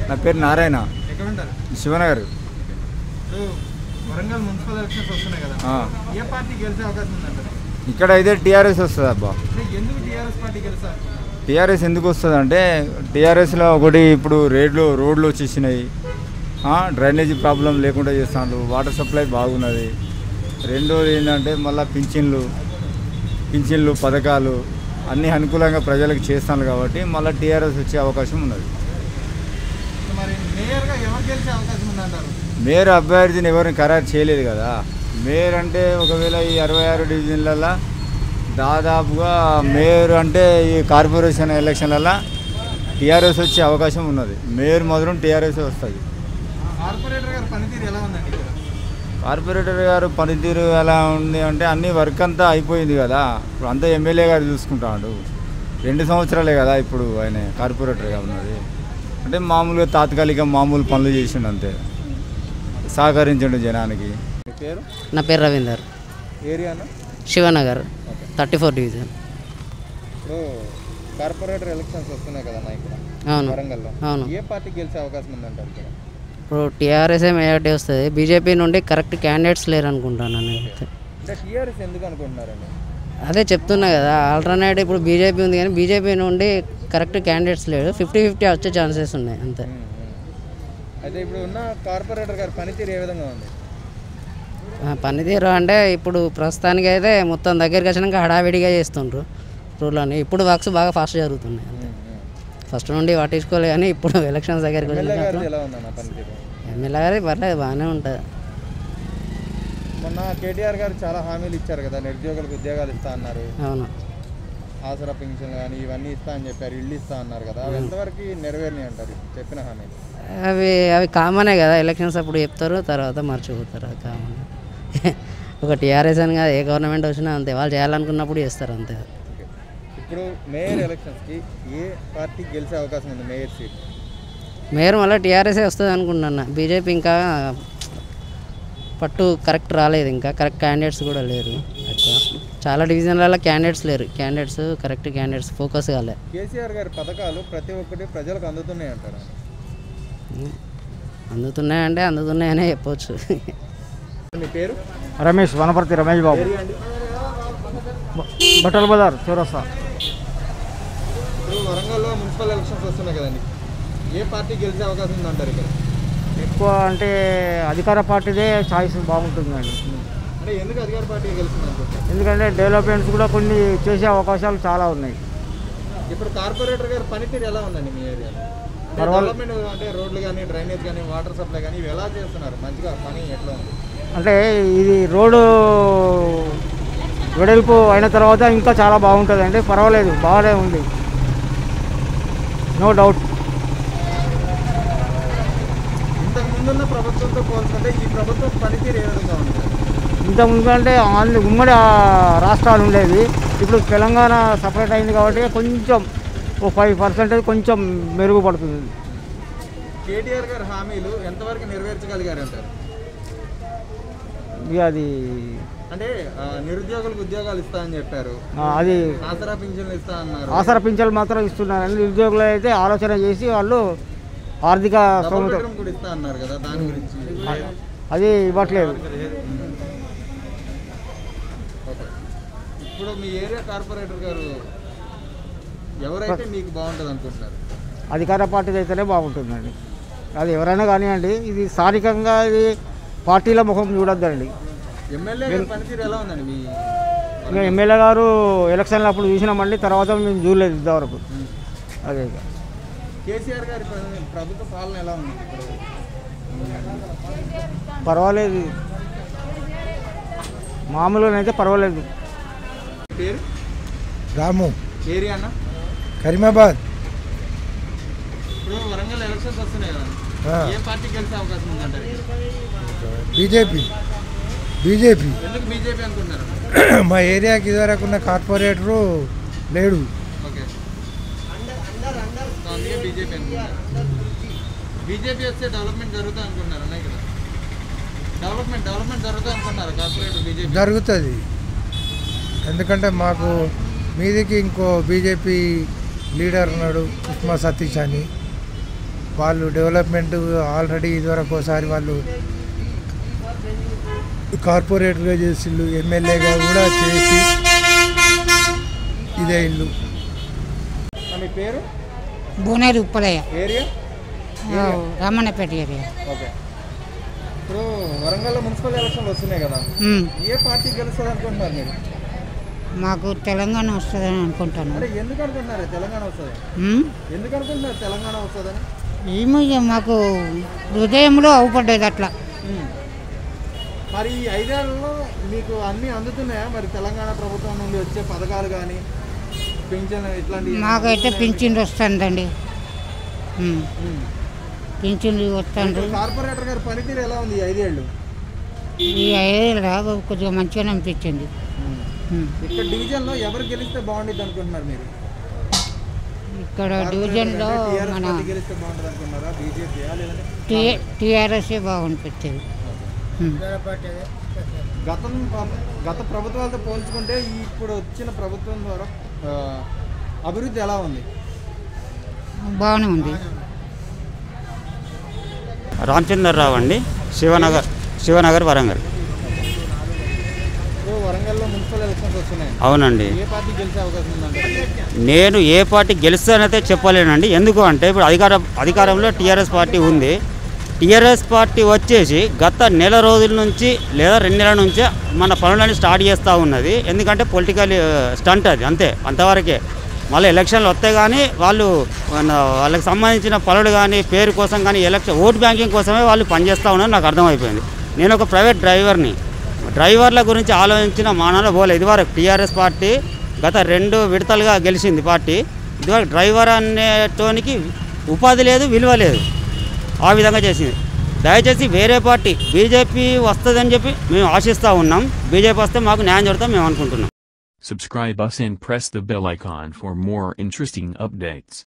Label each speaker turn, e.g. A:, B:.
A: నా పేరు నారాయణ
B: ఎక్కడ ఉంటారు
A: శివనగర్
B: ఇప్పుడు వరంగల్ మున్సిపల్ ఎలక్షన్స్ వస్తున్నాయి కదా
A: ఆ.
B: ఏ పార్టీ గెలిచే అవకాశం ఉందంటారు
A: ఇక్కడ అయితే టీఆర్ఎస్ వస్తుంది అబ్బా
B: అంటే ఎందుకు టీఆర్ఎస్ పార్టీ గెలిచా
A: టీఆర్ఎస్ ఎందుకు వస్తుంది అంటే టీఆర్ఎస్లో ఒకటి ఇప్పుడు రేడ్లు రోడ్లు వచ్చేసినాయి ఆ, డ్రైనేజీ ప్రాబ్లం లేకుండా చేస్తాను వాటర్ సప్లై బాగున్నది రెండోది ఏంటంటే మళ్ళీ పింఛన్లు పింఛన్లు పథకాలు అన్నీ అనుకూలంగా ప్రజలకు చేస్తాను కాబట్టి మళ్ళీ టీఆర్ఎస్ వచ్చే అవకాశం ఉన్నది
B: మరి మేయర్గా ఎవరు గెలిచే అవకాశం ఉందంటారు
A: మేయర్ అభ్యర్థిని ఎవరిని ఖరారు చేయలేదు కదా మేయర్ అంటే ఒకవేళ ఈ అరవై ఆరు డివిజన్లలో దాదాపుగా మేయర్ అంటే ఈ కార్పొరేషన్ ఎలక్షన్లలో టీఆర్ఎస్ వచ్చే అవకాశం ఉన్నది మేయర్ మాత్రం టీఆర్ఎస్ వస్తుంది
B: కార్పొరేటర్ గారి పనితీరు ఎలా ఉందండి ఇక్కడ
A: కార్పొరేటర్ గారు పనితీరు ఎలా ఉంది అంటే అన్ని వర్క్ అంతా అయిపోయింది కదా ఇప్పుడు అంతా ఎమ్మెల్యే గారు చూసుకుంటాడు రెండు సంవత్సరాలే కదా ఇప్పుడు ఆయన కార్పొరేటర్గా ఉన్నది అంటే మామూలుగా తాత్కాలిక మామూలు పనులు చేసిండు అంతే సహకరించండు జనానికి
B: మీ పేరు
C: నా పేరు రవీందర్
B: ఏరియానా
C: శివనగర్ థర్టీ ఫోర్ డివిజన్
B: ఇప్పుడు కార్పొరేటర్ ఎలక్షన్స్ వస్తున్నాయి కదా ఇక్కడ
C: అవును
B: వరంగల్లో
C: అవును
B: ఏ పార్టీ గెలిచే అవకాశం ఉందంటారు ఇక్కడ
C: ఇప్పుడు టీఆర్ఎస్ఏ మెజార్టీ వస్తుంది బీజేపీ నుండి కరెక్ట్ క్యాండిడేట్స్ లేరు అనుకుంటాను నేను
B: అంటే టీఆర్ఎస్ ఎందుకు అనుకుంటున్నారండి
C: అదే చెప్తున్నా కదా ఆల్టర్నేట్ ఇప్పుడు బీజేపీ ఉంది కానీ బీజేపీ నుండి కరెక్ట్ క్యాండిడేట్స్ లేడు ఫిఫ్టీ ఫిఫ్టీ వచ్చే ఛాన్సెస్ ఉన్నాయి అంతే
B: ఉమ్, ఉమ్. అయితే ఇప్పుడు ఉన్న కార్పొరేటర్ గారి పనితీరు ఏ విధంగా ఉంది
C: ఆ, పనితీరు అంటే ఇప్పుడు ప్రస్తుతానికి అయితే మొత్తం దగ్గరికి వచ్చినాక హడావిడిగా చేస్తుండ్రు రూల్ని ఇప్పుడు వర్క్స్ బాగా ఫాస్ట్ జరుగుతున్నాయి అంతే
B: ఉమ్, ఉమ్.
C: ఫస్ట్ నుండి పట్టించుకోలే కానీ ఇప్పుడు ఎలక్షన్స్ దగ్గరికి
B: ఎమ్మెల్యే
C: వచ్చినప్పుడు
B: గారిది ఎలా ఉందన్న పనితీరు
C: ఎమ్మెల్యే గారి పర్లేదు బాగానే ఉంటుంది
B: మొన్న కేటీఆర్ గారు చాలా హామీలు ఇచ్చారు కదా నిరుద్యోగులకు ఉద్యోగాలు ఇస్తా అన్నారు
C: అవును
B: ఆసరా పింఛన్ కానీ ఇవన్నీ ఇస్తా అని చెప్పారు ఇల్లు ఇస్తా అన్నారు కదా అవి ఎంతవరకు నెరవేరినాయి అంటారు చెప్పిన హామీలు
C: అవి అవి కామనే కదా ఎలక్షన్స్ అప్పుడు చెప్తారు తర్వాత మర్చిపోతారు అది కామన్ ఒక టీఆర్ఎస్ అని కాదు ఏ గవర్నమెంట్ వచ్చినా అంతే వాళ్ళు చేయాలనుకున్నప్పుడు చేస్తారు అంతే
B: ఓకే. ఇప్పుడు మేయర్ ఎలక్షన్స్కి ఏ పార్టీ గెలిచే అవకాశం ఉంది మేయర్ సీట్
C: మేయర్ మళ్ళీ టీఆర్ఎస్ఏ వస్తుంది అనుకుంటున్నా బీజేపీ ఇంకా పట్టు కరెక్ట్ రాలేదు ఇంకా కరెక్ట్ క్యాండిడేట్స్ కూడా లేరు ఎక్కువ చాలా డివిజన్లలో క్యాండిడేట్స్ లేరు క్యాండిడేట్స్ కరెక్ట్ క్యాండిడేట్స్ ఫోకస్ కాలే
B: కేసీఆర్ గారి పథకాలు ప్రతి ఒక్కటి ప్రజలకు అందుతున్నాయి అంటారు
C: అందుతున్నాయంటే అందుతున్నాయనే చెప్పొచ్చు
B: మీ పేరు
A: రమేష్ వనపర్తి రమేష్ బాబు
B: ఏరియా అండి
A: బట్టల బజార్ చౌరస్తా
B: ఇప్పుడు వరంగల్లో మున్సిపల్ ఎలక్షన్స్ వస్తున్నాయి కదండి ఏ పార్టీ గెలిచే అవకాశం ఉందంటారు ఇక్కడ
A: ఎక్కువ అంటే అధికార పార్టీదే ఛాయిస్ బాగుంటుందండి
B: అంటే ఎందుకు అధికార పార్టీ గెలుస్తుంది అనుకుంటారు
A: ఎందుకంటే డెవలప్మెంట్స్ కూడా కొన్ని చేసే అవకాశాలు చాలా ఉన్నాయి
B: ఇప్పుడు కార్పొరేటర్ గారి పనితీరు ఎలా ఉందండి మీ ఏరియాలో అంటే
A: పర్వాలేదు.
B: డెవలప్మెంట్ అంటే రోడ్లు కానీ డ్రైనేజ్ కానీ వాటర్ సప్లై కానీ ఇవి ఎలా చేస్తున్నారు మంచిగా పని ఎట్లా ఉంది
A: అంటే ఇది రోడ్డు వెడల్పు అయిన తర్వాత ఇంకా చాలా బాగుంటుందండి పర్వాలేదు బాగానే ఉంది నో డౌట్
B: ఇంతకు ముందున్న ప్రభుత్వంతో పోల్చుకుంటే ఈ ప్రభుత్వం పనితీరు ఏ విధంగా ఉంది
A: ఇంతకుముందు అంటే ఆంధ్ర ఉమ్మడి ఆ రాష్ట్రాలు ఉండేవి ఇప్పుడు తెలంగాణ సపరేట్ అయింది కాబట్టి కొంచెం ఓ ఫైవ్ పర్సెంటేజ్ కొంచెం మెరుగుపడుతుంది
B: కేటీఆర్ గారి హామీలు ఎంతవరకు నెరవేర్చగలిగారు అంటారు
A: ఇక అది
B: అంటే ఆ, నిరుద్యోగులకు ఉద్యోగాలు ఇస్తా అని చెప్పారు
A: ఆ, అది
B: ఆసరా పింఛన్లు ఇస్తా అన్నారు
A: ఆసర పింఛన్లు మాత్రం ఇస్తున్నారండి నిరుద్యోగులు అయితే ఆలోచన చేసి వాళ్ళు ఆర్థిక
B: డబుల్
A: స్తోమత
B: బెడ్రూమ్ కూడా ఇస్తా అన్నారు కదా దాని గురించి
A: అది ఇవ్వట్లేదు
B: ఓకే ఇప్పుడు మీ ఏరియా కార్పొరేటర్ గారు ఎవరైతే మీకు బాగుంటుంది అనుకుంటున్నారు
A: అధికార పార్టీ అయితేనే బాగుంటుందండి అది ఎవరైనా కానివ్వండి ఇది స్థానికంగా ఇది పార్టీల ముఖం చూడొద్దండి
B: ఎమ్మెల్యే గారి పనితీరు ఎలా ఉందండి మీ
A: ఇంకా ఎమ్మెల్యే గారు ఎలక్షన్లు అప్పుడు చూసినామండి తర్వాత మేము చూడలేదు ఇంతవరకు అదే ఇక.
B: కేసీఆర్ గారి ప్ర- ప్రభుత్వ పాలన ఎలా ఉంది ఇప్పుడు
A: పర్వాలేదు మామూలుగానైతే పర్వాలేదు
B: పేరు
D: రాము
B: ఏరియా అన్న
D: కరీమాబాద్
B: ఇప్పుడు వరంగల్ ఎలక్షన్స్ వస్తున్నాయి కదా
D: ఆ.
B: ఏ పార్టీ గెలిచే అవకాశం ఉందంటారు
D: బీజేపీ బీజేపీ
B: ఎందుకు బీజేపీ అనుకుంటున్నారు
D: మా ఏరియాకి ఇదివరకు ఉన్న కార్పొరేటరు లేడు
B: ఓకే సో అందుకే బీజేపీ అనుకుంటున్నారు బీజేపీ వస్తే డెవలప్మెంట్ జరుగుతుంది అనుకుంటున్నారు అన్నాయి కదా డెవలప్మెంట్ డెవలప్మెంట్ జరుగుతుంది అనుకుంటున్నారు కార్పొరేటర్ బీజేపీ
D: జరుగుతుంది ఎందుకంటే మాకు మీదికి ఇంకో బీజేపీ లీడర్ ఉన్నాడు ఉస్మా సతీష్ అని వాళ్ళు డెవలప్మెంట్ ఆల్రెడీ ఇదివరకు ఒకసారి వాళ్ళు కార్పొరేటర్గా చేసిండు ఎమ్మెల్యేగా కూడా చేసి ఇదే ఇల్లు
B: ఆ, మీ పేరు
E: భువనేరు Uppalaiah
B: area
E: Ramanapet area
B: okay ఇప్పుడు వరంగల్లో మున్సిపల్ ఎలక్షన్లు వస్తున్నాయి కదా
E: ఉమ్.
B: ఏ పార్టీ గెలుస్తుంది అనుకుంటున్నారు మీరు
E: మాకు తెలంగాణ వస్తుందని అనుకుంటాను
B: అంటే ఎందుకు అనుకుంటున్నారు తెలంగాణ వస్తుంది
E: ఉమ్.
B: ఎందుకు అనుకుంటున్నారు తెలంగాణ వస్తుందని
E: ఏమో ఇక మాకు హృదయంలో అవుపడ్డది అట్లా
B: మరి ఈ ఐదేళ్లలో మీకు అన్నీ అందుతున్నాయా మరి తెలంగాణ ప్రభుత్వం నుండి వచ్చే పథకాలు కానీ పింఛన్ ఇట్లాంటి
E: మాకైతే పింఛన్లు వస్తుందండి ఉమ్.
B: ఉమ్.
E: పింఛన్లు వస్తుంది
B: కార్పొరేటర్ గారి పనితీరు ఎలా ఉంది ఈ ఐదేళ్ళు
E: ఈ ఐదేళ్ళ కొద్దిగా మంచిగానే అనిపించింది ఉమ్.
B: ఇక్కడ డివిజన్లో ఎవరు గెలిస్తే బాగుండిద్ది అనుకుంటున్నారు మీరు
E: ఇక్కడ డివిజన్లో
B: టీఆర్ఎస్
E: మన
B: పార్టీ గెలిస్తే బాగుంటుంది అనుకున్నారా బీజేపీయా లేదంటే
E: టీ టీఆర్ఎస్ఏ బాగుంటుంది ఉమ్.
B: గతం గత ప్రభుత్వాలతో పోల్చుకుంటే ఈ ఇప్పుడు వచ్చిన ప్రభుత్వం ద్వారా ఆ, అభివృద్ధి ఎలా ఉంది
E: బాగానే ఉంది
F: రామచంద్రరావు అండి శివనగర్ శివనగర్ వరంగల్
B: ఇప్పుడు వరంగల్లో మున్సిపల్ ఎలక్షన్స్ వస్తున్నాయి
F: అవునండి
B: ఏ పార్టీ గెలిచే అవకాశం ఉందంటే
F: నేను ఏ పార్టీ గెలుస్తానైతే చెప్పలేనండి ఎందుకు అంటే ఇప్పుడు అధికార అధికారంలో టీఆర్ఎస్ పార్టీ ఉంది టీఆర్ఎస్ పార్టీ వచ్చేసి గత నెల రోజుల నుంచి లేదా రెండు నెలల నుంచే మన పనులని స్టార్ట్ చేస్తూ ఉన్నది ఎందుకంటే పొలిటికల్ స్టంట్ అది అంతే అంతవరకే మళ్ళీ ఎలక్షన్లు వస్తాయి కానీ వాళ్ళు మన వాళ్ళకి సంబంధించిన పనులు కానీ పేరు కోసం కానీ ఎలక్షన్ ఓట్ బ్యాంకింగ్ కోసమే వాళ్ళు పనిచేస్తూ ఉన్నారు నాకు అర్థమైపోయింది నేను ఒక ప్రైవేట్ డ్రైవర్ని డ్రైవర్ల గురించి ఆలోచించిన మానవ పోలే ఇదివరకు టీఆర్ఎస్ పార్టీ గత రెండు విడతలుగా గెలిచింది పార్టీ ఇదివరకు డ్రైవర్ అనేటోనికి ఉపాధి లేదు విలువ లేదు ఆ విధంగా చేసింది దయచేసి వేరే పార్టీ బీజేపీ వస్తుందని చెప్పి మేము ఆశిస్తూ ఉన్నాం బీజేపీ వస్తే మాకు న్యాయం జరుగుతాం మేము అనుకుంటున్నాం
G: Subscribe us and press the bell icon for more interesting updates.